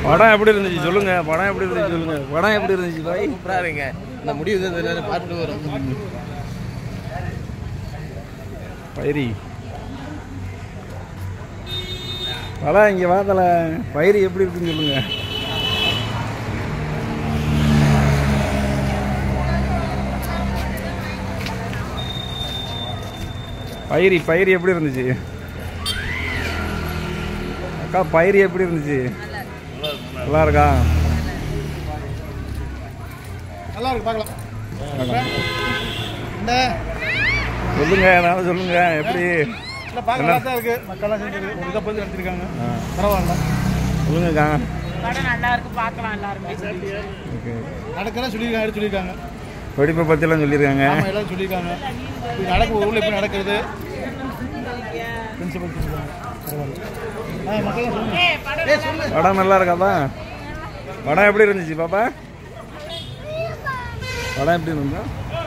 படம் எப்படி இருந்துச்சு சொல்லுங்க படம் எப்படி இருந்துச்சு சொல்லுங்க படம் எப்படி இருந்துச்சு பாய் சூப்பராக இருங்க இந்த முடிவு தான் எல்லாரும் பார்த்துட்டு வரும் பயிரி தலை இங்கே வா தலை பயிரி எப்படி இருக்குன்னு சொல்லுங்க பயிரி பயிரி எப்படி இருந்துச்சு அக்கா பயிரி எப்படி இருந்துச்சு நல்லா இருக்கா நல்லா இருக்கு பார்க்கலாம் இந்த சொல்லுங்க ஏதாவது சொல்லுங்க எப்படி இல்லை பார்க்க நல்லா தான் இருக்கு மக்கள்லாம் செஞ்சு ஒரு இதை பற்றி நடத்திருக்காங்க ஆ, பரவாயில்ல சொல்லுங்கக்கா படம் நல்லா இருக்கு பார்க்கலாம் எல்லாருமே ஓகே நடக்கிறதா சொல்லியிருக்காங்க எடுத்து சொல்லியிருக்காங்க வெடிப்பை பற்றிலாம் சொல்லியிருக்காங்க ஆமாம் எல்லாரும் சொல்லியிருக்காங்க இப்படி நடக்க ஒரு ஊரில் எப்படி நடக்கிறது பிரின்சிபல் சொல்லியிருக்காங்க பரவாயில்ல ஆ மக்கள் சொல்லுங்க ஏய் சொல்லு படம் நல்லா இருக்காதா படம் எப்படி இருந்துச்சு பாப்பா படம் எப்படி இருந்தா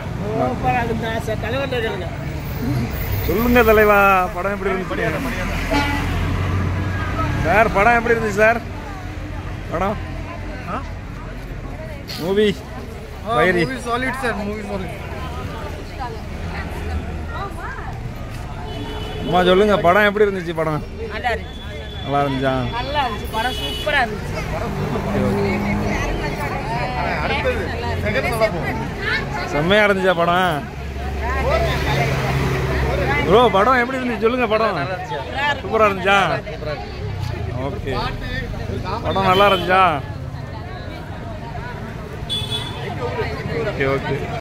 சொல்லுங்க தலைவா படம் எப்படி இருந்துச்சு சார் படம் எப்படி இருந்துச்சு சார் படம் மூவி பயிரி சாலிட் சார் மூவி சாலிட் அம்மா சொல்லுங்க படம் எப்படி இருந்துச்சு படம் நல்லா இருந்துச்சு நல்லா இருந்துச்சா நல்லா இருந்துச்சு படம் சூப்பரா இருந்துச்சு அடுத்தது செகண்ட் நல்லா போகும் செம்மையா இருந்துச்சா படம் ப்ரோ படம் எப்படி இருந்துச்சு சொல்லுங்க படம் சூப்பரா இருந்துச்சா ஓகே படம் நல்லா இருந்துச்சா ஓகே ஓகே